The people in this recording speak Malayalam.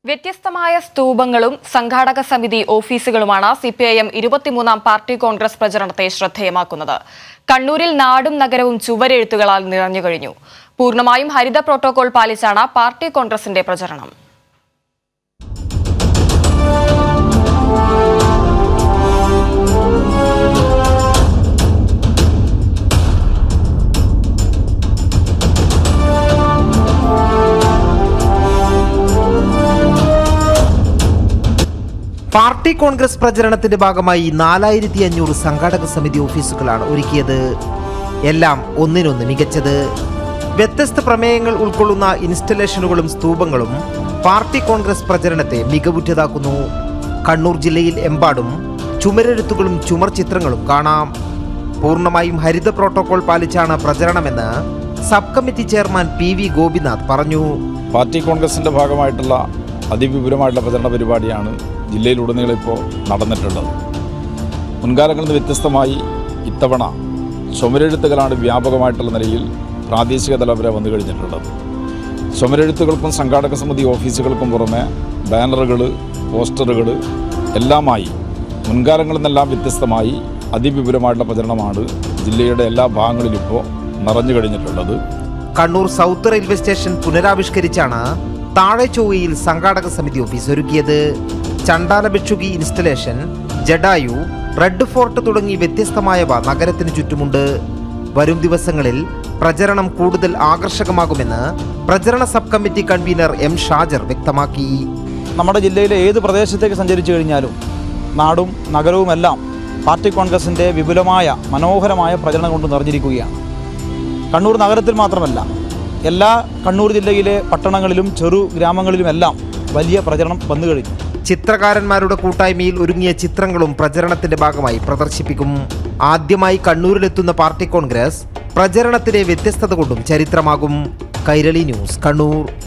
വ്യത്യസ്തമായ സ്തൂപങ്ങളും സംഘാടക സമിതി ഓഫീസുകളുമാണ് സി പി ഐ എം ഇരുപത്തിമൂന്നാം പാർട്ടി കോൺഗ്രസ് പ്രചരണത്തെ ശ്രദ്ധേയമാക്കുന്നത് കണ്ണൂരിൽ നാടും നഗരവും ചുവരെഴുത്തുകളാൽ നിറഞ്ഞു കഴിഞ്ഞു പൂർണ്ണമായും ഹരിത പ്രോട്ടോകോൾ പാലിച്ചാണ് പാർട്ടി കോൺഗ്രസിന്റെ പ്രചരണം പാർട്ടി കോൺഗ്രസ് പ്രചരണത്തിന്റെ ഭാഗമായി നാലായിരത്തി അഞ്ഞൂറ് സംഘാടക സമിതി ഓഫീസുകളാണ് ഒരുക്കിയത് എല്ലാം ഒന്നിനൊന്ന് മികച്ചത് വ്യത്യസ്ത പ്രമേയങ്ങൾ ഉൾക്കൊള്ളുന്ന ഇൻസ്റ്റലേഷനുകളും സ്തൂപങ്ങളും പാർട്ടി കോൺഗ്രസ് പ്രചരണത്തെ മികവുറ്റതാക്കുന്നു കണ്ണൂർ ജില്ലയിൽ എമ്പാടും ചുമരെഴുത്തുകളും ചുമർ ചിത്രങ്ങളും കാണാം പൂർണ്ണമായും ഹരിത പ്രോട്ടോകോൾ പാലിച്ചാണ് പ്രചരണമെന്ന് sub committee chairman P V Gopinath പറഞ്ഞു പാർട്ടി കോൺഗ്രസിൻ്റെ ഭാഗമായിട്ടുള്ള അതിവിപുലമായിട്ടുള്ള പ്രചരണ പരിപാടിയാണ് ജില്ലയിലുടനീളം ഇപ്പോൾ നടന്നിട്ടുള്ളത് മുൻകാലങ്ങളിൽ നിന്ന് വ്യത്യസ്തമായി ഇത്തവണ ചുമരെഴുത്തുകളാണ് വ്യാപകമായിട്ടുള്ള നിലയിൽ പ്രാദേശിക തലം വരെ വന്നു കഴിഞ്ഞിട്ടുള്ളത് ചുമരെഴുത്തുകൾക്കും സംഘാടക സമിതി ഓഫീസുകൾക്കും പുറമെ ബാനറുകൾ പോസ്റ്ററുകൾ എല്ലാമായി മുൻകാലങ്ങളിൽ നിന്നെല്ലാം വ്യത്യസ്തമായി അതിവിപുലമായിട്ടുള്ള പ്രചരണമാണ് ജില്ലയുടെ എല്ലാ ഭാഗങ്ങളിലും ഇപ്പോൾ നിറഞ്ഞു കഴിഞ്ഞിട്ടുള്ളത് കണ്ണൂർ സൗത്ത് റെയിൽവേ സ്റ്റേഷൻ പുനരാവിഷ്കരിച്ചാണ് താഴെ ചൊവ്വയിൽ സംഘാടക സമിതി ഓഫീസ് ഒരുക്കിയത് ചണ്ടാല ഭിക്ഷുകി ഇൻസ്റ്റലേഷൻ ജഡായു റെഡ് ഫോർട്ട് തുടങ്ങി വ്യത്യസ്തമായവ നഗരത്തിന് ചുറ്റുമുണ്ട് വരും ദിവസങ്ങളിൽ പ്രചരണം കൂടുതൽ ആകർഷകമാകുമെന്ന് പ്രചരണ sub committee convener M Shajar വ്യക്തമാക്കി നമ്മുടെ ജില്ലയിലെ ഏത് പ്രദേശത്തേക്ക് സഞ്ചരിച്ചു കഴിഞ്ഞാലും നാടും നഗരവുമെല്ലാം പാർട്ടി കോൺഗ്രസിൻ്റെ വിപുലമായ മനോഹരമായ പ്രചരണം കൊണ്ട് നിറഞ്ഞിരിക്കുകയാണ് കണ്ണൂർ നഗരത്തിൽ മാത്രമല്ല എല്ലാ കണ്ണൂർ ജില്ലയിലെ പട്ടണങ്ങളിലും ചെറു ഗ്രാമങ്ങളിലുമെല്ലാം വലിയ പ്രചരണം വന്നു കഴിഞ്ഞു ചിത്രകാരന്മാരുടെ കൂട്ടായ്മയിൽ ഒരുങ്ങിയ ചിത്രങ്ങളും പ്രചരണത്തിന്റെ ഭാഗമായി പ്രദർശിപ്പിക്കും ആദ്യമായി കണ്ണൂരിലെത്തുന്ന പാർട്ടി കോൺഗ്രസ് പ്രചരണത്തിലെ വ്യത്യസ്തത കൊണ്ടും ചരിത്രമാകും കൈരളി ന്യൂസ് കണ്ണൂർ